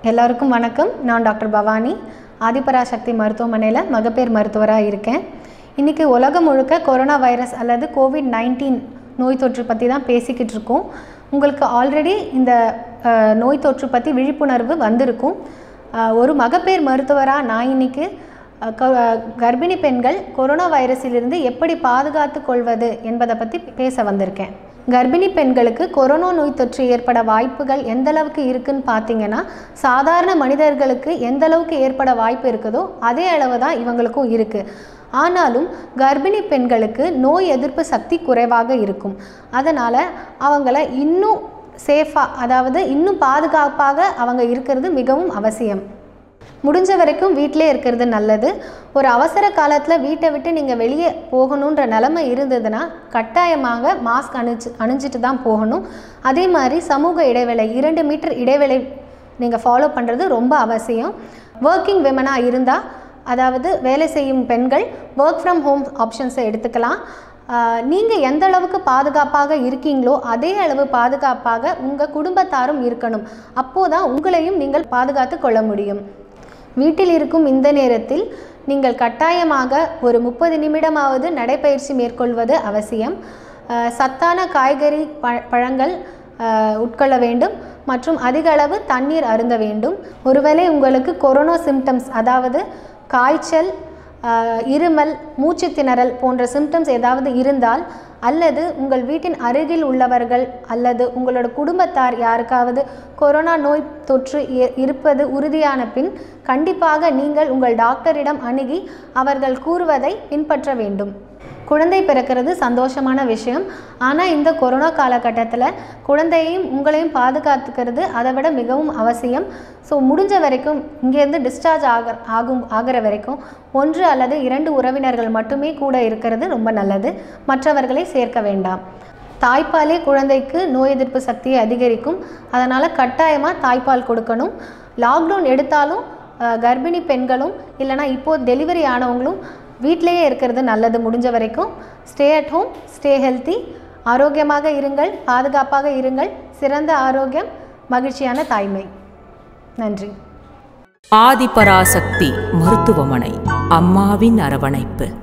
எல்லாருக்கும் வணக்கம் நான் டாக்டர் பவானி ஆதிபராசக்தி மருத்துவமனையில் மகப்பேறு மருத்துவராக இருக்கேன் இன்றைக்கி உலகம் முழுக்க கொரோனா வைரஸ் அல்லது கோவிட் நைன்டீன் நோய் தொற்று பற்றி தான் பேசிக்கிட்டு இருக்கோம் உங்களுக்கு ஆல்ரெடி இந்த அஹ், நோய் தொற்று பற்றி விழிப்புணர்வு வந்திருக்கும் அஹ், ஒரு மகப்பேறு மருத்துவராக நான் இன்னைக்கு அஹ், க- அஹ், கர்ப்பிணி பெண்கள் கொரோனா வைரஸிலிருந்து எப்படி பாதுகாத்து கொள்வது என்பதை பற்றி பேச வந்திருக்கேன் கர்ப்பிணி பெண்களுக்கு கொரோனா நோய் தொற்று ஏற்பட வாய்ப்புகள் எந்த அளவுக்கு இருக்குன்னு பார்த்தீங்கன்னா சாதாரண மனிதர்களுக்கு எந்த அளவுக்கு ஏற்பட வாய்ப்பு இருக்குதோ அதே அளவு தான் இவங்களுக்கும் இருக்குது ஆனாலும் கர்ப்பிணி பெண்களுக்கு நோய் எதிர்ப்பு சக்தி குறைவாக இருக்கும் அதனால் அவங்கள இன்னும் சேஃபாக அதாவது இன்னும் பாதுகாப்பாக அவங்க இருக்கிறது மிகவும் அவசியம் முடிஞ்ச வரைக்கும் வீட்டிலே இருக்கிறது நல்லது ஒரு அவசர காலத்தில் வீட்டை விட்டு நீங்கள் வெளியே போகணுன்ற நிலமை இருந்ததுன்னா கட்டாயமாக மாஸ்க் அணிச்சு அணிஞ்சிட்டு தான் போகணும் அதே மாதிரி சமூக இடைவேளை இரண்டு மீட்டர் இடைவேளை நீங்கள் ஃபாலோ பண்ணுறது ரொம்ப அவசியம் ஒர்க்கிங் விமனாக இருந்தால் அதாவது வேலை செய்யும் பெண்கள் ஒர்க் ஃப்ரம் ஹோம் ஆப்ஷன்ஸை எடுத்துக்கலாம் நீங்கள் எந்த அளவுக்கு பாதுகாப்பாக இருக்கீங்களோ அதே அளவு பாதுகாப்பாக உங்கள் குடும்பத்தாரும் இருக்கணும் அப்போதான் உங்களையும் நீங்கள் பாதுகாத்து கொள்ள முடியும் வீட்டில் இருக்கும் இந்த நேரத்தில் நீங்கள் கட்டாயமாக ஒரு முப்பது நிமிடமாவது நடைப்பயிற்சி மேற்கொள்வது அவசியம் அஹ், சத்தான காய்கறி ப பழங்கள் அஹ், உட்கொள்ள வேண்டும் மற்றும் அதிக அளவு தண்ணீர் அருந்த வேண்டும் ஒருவேளை உங்களுக்கு கொரோனா சிம்டம்ஸ் அதாவது காய்ச்சல் ஆஹ் இருமல் மூச்சு திணறல் போன்ற சிம்டம்ஸ் ஏதாவது இருந்தால் அல்லது உங்கள் வீட்டின் அருகில் உள்ளவர்கள் அல்லது உங்களோட குடும்பத்தார் யாருக்காவது கொரோனா நோய் தொற்று இ- இருப்பது உறுதியான பின் கண்டிப்பாக நீங்கள் உங்கள் டாக்டரிடம் அணுகி அவர்கள் கூறுவதை பின்பற்ற வேண்டும் குழந்தை பிறக்கிறது சந்தோஷமான விஷயம் ஆனால் இந்த கொரோனா காலகட்டத்தில் குழந்தையையும் உங்களையும் பாதுகாத்துக்கிறது அதை விட மிகவும் அவசியம் ஸோ முடிஞ்ச வரைக்கும் இங்கேருந்து டிஸ்சார்ஜ் ஆக ஆகும் ஆகிற வரைக்கும் ஒன்று அல்லது இரண்டு உறவினர்கள் மட்டுமே கூட இருக்கிறது ரொம்ப நல்லது மற்றவர்களை சேர்க்க வேண்டாம் தாய்ப்பாலே குழந்தைக்கு நோய் எதிர்ப்பு சக்தியை அதிகரிக்கும் அதனால் கட்டாயமாக தாய்ப்பால் கொடுக்கணும் லாக்டவுன் எடுத்தாலும் அஹ், கர்ப்பிணி பெண்களும் இல்லைனா இப்போது டெலிவரி ஆனவங்களும் வீட்டிலேயே இருக்கிறது நல்லது முடிஞ்ச வரைக்கும் stay at home stay healthy ஆரோக்கியமாக இருங்கள் பாதுகாப்பாக இருங்கள் சிறந்த ஆரோக்கியம் மகிழ்ச்சியான தாய்மை நன்றி ஆதிபராசக்தி மருத்துவமனை அம்மாவின் அரவணைப்பு